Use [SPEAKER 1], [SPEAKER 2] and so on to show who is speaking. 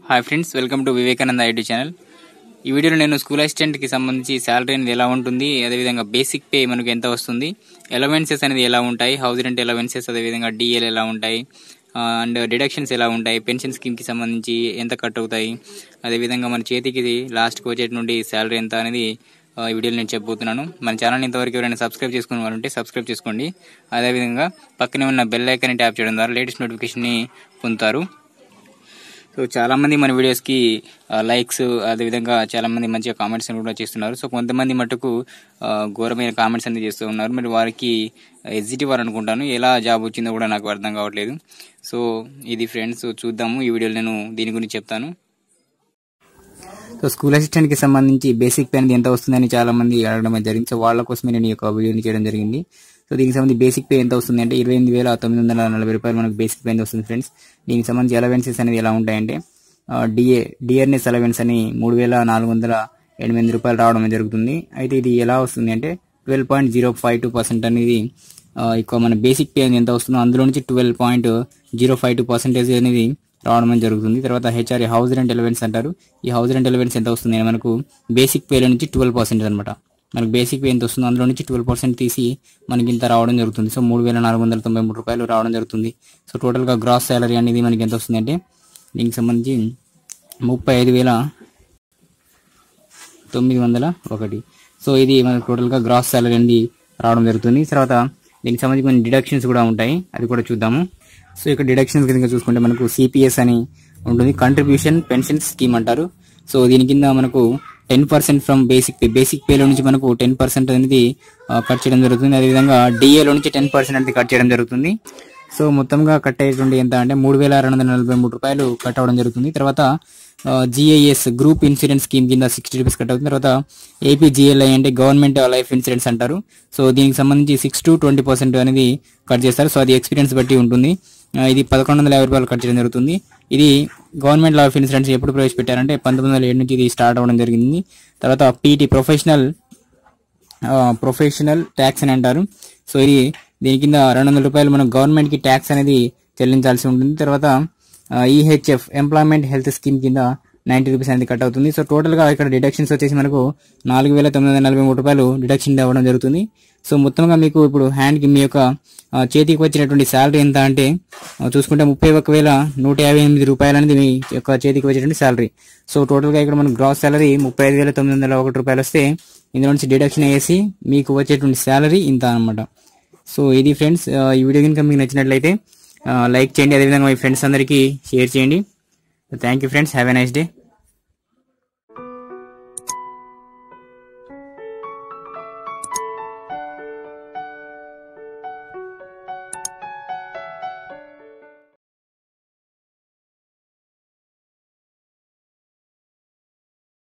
[SPEAKER 1] hi friends welcome to Vivekananda IT channel ఈ వీడియోలో నేను స్కూల్ అసిస్టెంట్కి సంబంధించి శాలరీ అనేది ఎలా ఉంటుంది అదేవిధంగా బేసిక్ పే మనకు ఎంత వస్తుంది ఎలవెన్సెస్ అనేది ఎలా ఉంటాయి హౌస్ రెంట్ ఎలవెన్సెస్ అదేవిధంగా డిఎల్ ఎలా ఉంటాయి అండ్ డిడక్షన్స్ ఎలా ఉంటాయి పెన్షన్ స్కీమ్కి సంబంధించి ఎంత కట్ అవుతాయి అదేవిధంగా మన చేతికి లాస్ట్కి వచ్చేటి నుండి శాలరీ ఎంత అనేది ఆ, ఈ వీడియోలో నేను చెప్పబోతున్నాను మన ఛానల్ ఇంతవరకు ఎవరైనా సబ్స్క్రైబ్ చేసుకునే వాళ్ళు ఉంటే సబ్స్క్రైబ్ చేసుకోండి అదేవిధంగా పక్కనే ఉన్న బెల్ ఐకాన్ని ట్యాప్ చేయడం ద్వారా లేటెస్ట్ నోటిఫికేషన్ని పొందుతారు సో చాలా మంది మన వీడియోస్కి లైక్స్ అదేవిధంగా చాలా మంది మంచిగా కామెంట్స్ కూడా చేస్తున్నారు సో కొంతమంది మటుకు ఆ, ఘోరమైన కామెంట్స్ అనేది చేస్తూ ఉన్నారు మరి వారికి ఎగ్జిటివ్ అని అనుకుంటాను ఎలా జాబ్ వచ్చిందో కూడా నాకు అర్థం కావట్లేదు సో ఇది ఫ్రెండ్స్ చూద్దాము ఈ వీడియోలో నేను దీని గురించి చెప్తాను సో స్కూల్ అసిస్టెంట్కి సంబంధించి బేసిక్ పే అనేది ఎంత వస్తుందని చాలా మంది అడగడం అనేది జరిగింది సో వాళ్ళ కోసమే నేను ఈ యొక్క వీడియోని చేయడం జరిగింది సో దీనికి సంబంధించి బేసిక్ పే ఎంత వస్తుంది అంటే ఇరవై ఎనిమిది వేల తొమ్మిది వందల నలభై రూపాయలు మనకు బేసిక్ పే అనేది వస్తుంది ఫ్రెండ్స్ దీనికి సంబంధించి అలవెన్సెస్ అనేది ఎలా ఉంటాయంటే డిఏ డిఆర్ఎస్ అలవెన్స్ అని మూడు వేల నాలుగు వందల ఎనిమిది రూపాయలు రావడం అనేది జరుగుతుంది అయితే ఇది ఎలా వస్తుంది అంటే twelve point zero five two percent అనేది ఆ, ఎక్కువ మన బేసిక్ పే అనేది ఎంత వస్తుందో అందులో నుంచి twelve point zero five two percentage అనేది రావడం అనేది జరుగుతుంది తర్వాత హెచ్ఆర్ఏ హౌస్ రెంట్ ఎలవెన్స్ అంటారు ఈ హౌస్ రెంట్ ఎలవెన్స్ ఎంత వస్తుంది అంటే మనకు బేసిక్ పేలో నుంచి ట్వెల్వ్ పర్సెంట్ అనమాట మనకు బేసిక్ పే ఎంత వస్తుందో అందులో నుంచి ట్వెల్వ్ పర్సెంట్ తీసి మనకి ఇంత రావడం జరుగుతుంది సో మూడు వేల నాలుగు వందల తొంభై మూడు రూపాయలు రావడం జరుగుతుంది సో టోటల్గా గ్రాస్ శాలరీ అనేది మనకి ఎంత వస్తుంది అంటే దీనికి సంబంధించి ముప్పై ఐదు వేల తొమ్మిది వందల ఒకటి సో ఇది మనకు టోటల్గా గ్రాస్ సాలరీ అనేది రావడం జరుగుతుంది తర్వాత దీనికి సంబంధించి కొన్ని డిడక్షన్స్ కూడా ఉంటాయి అది కూడా చూద్దాము సో ఇక్కడ డిడక్షన్స్ కింద చూసుకుంటే మనకు సిపిఎస్ అని ఉంటుంది కంట్రిబ్యూషన్ పెన్షన్ స్కీమ్ అంటారు సో దీని కింద మనకు ten percent from basic pay basic పేలో నుంచి మనకు టెన్ పర్సెంట్ అనేది ఆ, కట్ చేయడం జరుగుతుంది అదేవిధంగా డిఏలో నుంచి టెన్ పర్సెంట్ అనేది కట్ చేయడం జరుగుతుంది సో మొత్తంగా కట్ అయ్యేటువంటి ఎంత అంటే మూడు వేల రెండు వందల నలభై మూడు రూపాయలు కట్ అవ్వడం జరుగుతుంది తర్వాత జిఐఎస్ గ్రూప్ ఇన్సూరెన్స్ స్కీమ్ కింద సిక్స్టీ రూపీస్ కట్ అవుతుంది తర్వాత ఏపీజిఎల్ఐ అంటే గవర్నమెంట్ లైఫ్ ఇన్సూరెన్స్ అంటారు సో దీనికి సంబంధించి సిక్స్ టు ట్వంటీ పర్సెంట్ అనేది కట్ చేస్తారు సో అది ఎక్స్పీరియన్స్ బట్టి ఉంటుంది ఆ, ఇది పదకొండు వందల యాభై రూపాయలు కట్ చేయడం జరుగుతుంది ఇది గవర్నమెంట్ లైఫ్ ఇన్సూరెన్స్ ఎప్పుడు ప్రవేశపెట్టారంటే పంతొమ్మిది వందల ఏడు నుంచి ఇది స్టార్ట్ అవ్వడం జరిగింది తర్వాత పీటీ ప్రొఫెషనల్ ప్రొఫెషనల్ ట్యాక్స్ అని అంటారు సో ఇది దీని కింద రెండు వందల రూపాయలు మనం గవర్నమెంట్ కి ట్యాక్స్ అనేది చెల్లించాల్సి ఉంటుంది తర్వాత ఈహెచ్ఎఫ్ ఎంప్లాయ్మెంట్ హెల్త్ స్కీమ్ కింద నైన్టీ రూపీస్ అనేది కట్ అవుతుంది సో టోటల్ గా ఇక్కడ డిడక్షన్స్ వచ్చేసి మనకు నాలుగు వేల తొమ్మిది వందల నలభై మూడు రూపాయలు డిడక్షన్ అవ్వడం జరుగుతుంది సో మొత్తంగా మీకు ఇప్పుడు హ్యాండ్ కి మీ యొక్క ఆ, చేతికి వచ్చినటువంటి శాలరీ ఎంత అంటే ఆ, చూసుకుంటే ముప్పై ఒక్క వేల నూట యాభై ఎనిమిది రూపాయలు అనేది మీ యొక్క చేతికి వచ్చేటువంటి శాలరీ సో టోటల్ గా ఇక్కడ మనకు గ్రాస్ శాలరీ ముప్పై ఐదు వేల తొమ్మిది వందల ఒకటి రూపాయలు వస్తే ఇందులో నుంచి డిడక్షన్ వేసి మీకు వచ్చేటువంటి శాలరీ ఇంత అన్నమాట సో ఇది ఫ్రెండ్స్ ఈ వీడియో కనుక మీకు నచ్చినట్లయితే లైక్ చేయండి అదేవిధంగా మీ ఫ్రెండ్స్ అందరికీ షేర్ చేయండి thank you friends have a nice day